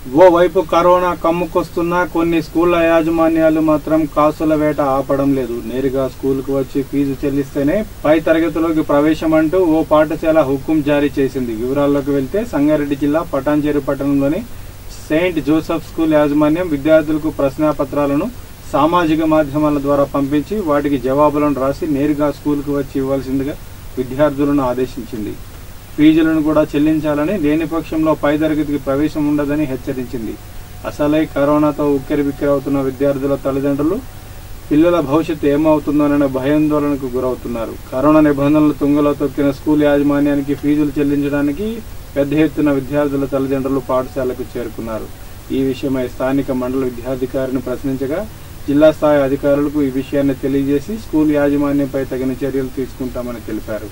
ఓవైపు కరోనా కమ్ముకొస్తున్నా కొన్ని స్కూళ్ళ యాజమాన్యాలు మాత్రం కాసుల వేట ఆపడం లేదు నేరుగా స్కూల్కు వచ్చి ఫీజు చెల్లిస్తేనే పై తరగతిలోకి ప్రవేశం అంటూ ఓ పాఠశాల హుకుం జారీ చేసింది వివరాల్లోకి వెళ్తే సంగారెడ్డి జిల్లా పటాన్చేరు పట్టణంలోని సెయింట్ జోసెఫ్ స్కూల్ యాజమాన్యం విద్యార్థులకు ప్రశ్నాపత్రాలను సామాజిక మాధ్యమాల ద్వారా పంపించి వాటికి జవాబులను రాసి నేరుగా స్కూల్కు వచ్చి ఇవ్వాల్సిందిగా విద్యార్థులను ఆదేశించింది ఫీజులను కూడా చెల్లించాలని లేని పక్షంలో పై తరగతికి ప్రవేశం ఉండదని హెచ్చరించింది అసలై కరోనాతో ఉక్కిరిబిక్కిరవుతున్న విద్యార్థుల తల్లిదండ్రులు పిల్లల భవిష్యత్తు ఏమవుతుందోననే భయాందోళనకు గురవుతున్నారు కరోనా నిబంధనలు తుంగలో తొక్కిన స్కూల్ యాజమాన్యానికి ఫీజులు చెల్లించడానికి పెద్ద ఎత్తున విద్యార్థుల తల్లిదండ్రులు పాఠశాలకు చేరుకున్నారు ఈ విషయమై స్థానిక మండల విద్యాధికారిని ప్రశ్నించగా జిల్లా స్థాయి అధికారులకు ఈ విషయాన్ని తెలియజేసి స్కూల్ యాజమాన్యంపై తగిన చర్యలు తీసుకుంటామని తెలిపారు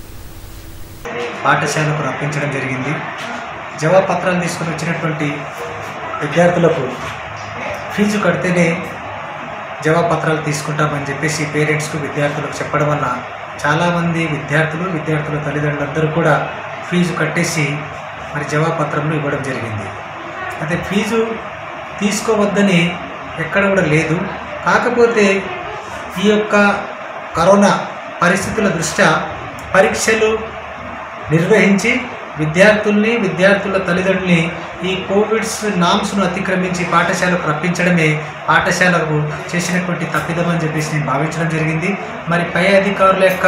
పాఠశాలకు రప్పించడం జరిగింది జవాబు పత్రాలు తీసుకుని వచ్చినటువంటి విద్యార్థులకు ఫీజు కడితేనే జవాబు పత్రాలు తీసుకుంటామని చెప్పేసి పేరెంట్స్కు విద్యార్థులకు చెప్పడం వల్ల చాలామంది విద్యార్థులు విద్యార్థుల తల్లిదండ్రులందరూ కూడా ఫీజు కట్టేసి మరి జవాబు పత్రంలో ఇవ్వడం జరిగింది అయితే ఫీజు తీసుకోవద్దని ఎక్కడ కూడా లేదు కాకపోతే ఈ యొక్క కరోనా పరిస్థితుల దృష్ట్యా పరీక్షలు నిర్వహించి విద్యార్థుల్ని విద్యార్థుల తల్లిదండ్రుల్ని ఈ కోవిడ్స్ నామ్స్ను అతిక్రమించి పాఠశాలకు రప్పించడమే పాఠశాలకు చేసినటువంటి తప్పిదమని చెప్పేసి నేను భావించడం జరిగింది మరి పై అధికారుల యొక్క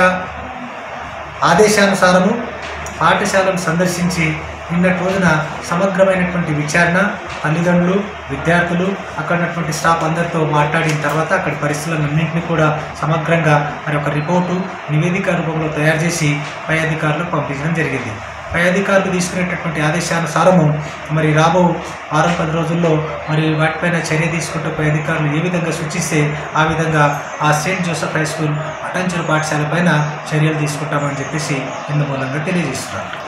ఆదేశానుసారము పాఠశాలను సందర్శించి నిన్నటి రోజున సమగ్రమైనటువంటి విచారణ తల్లిదండ్రులు విద్యార్థులు అక్కడ ఉన్నటువంటి స్టాఫ్ అందరితో మాట్లాడిన తర్వాత అక్కడి పరిస్థితులన్నింటినీ కూడా సమగ్రంగా మరి ఒక రిపోర్టు నివేదిక రూపంలో తయారు చేసి పై అధికారులకు పంపించడం జరిగింది పై అధికారులు తీసుకునేటటువంటి ఆదేశానుసారము మరి రాబో వారం పది రోజుల్లో మరి వాటిపైన చర్య తీసుకుంటూ పై అధికారులు ఏ విధంగా సూచిస్తే ఆ విధంగా ఆ saint Joseph high school Atanchuru పాఠశాల పైన చర్యలు తీసుకుంటామని చెప్పేసి ఇందు మూలంగా తెలియజేస్తున్నారు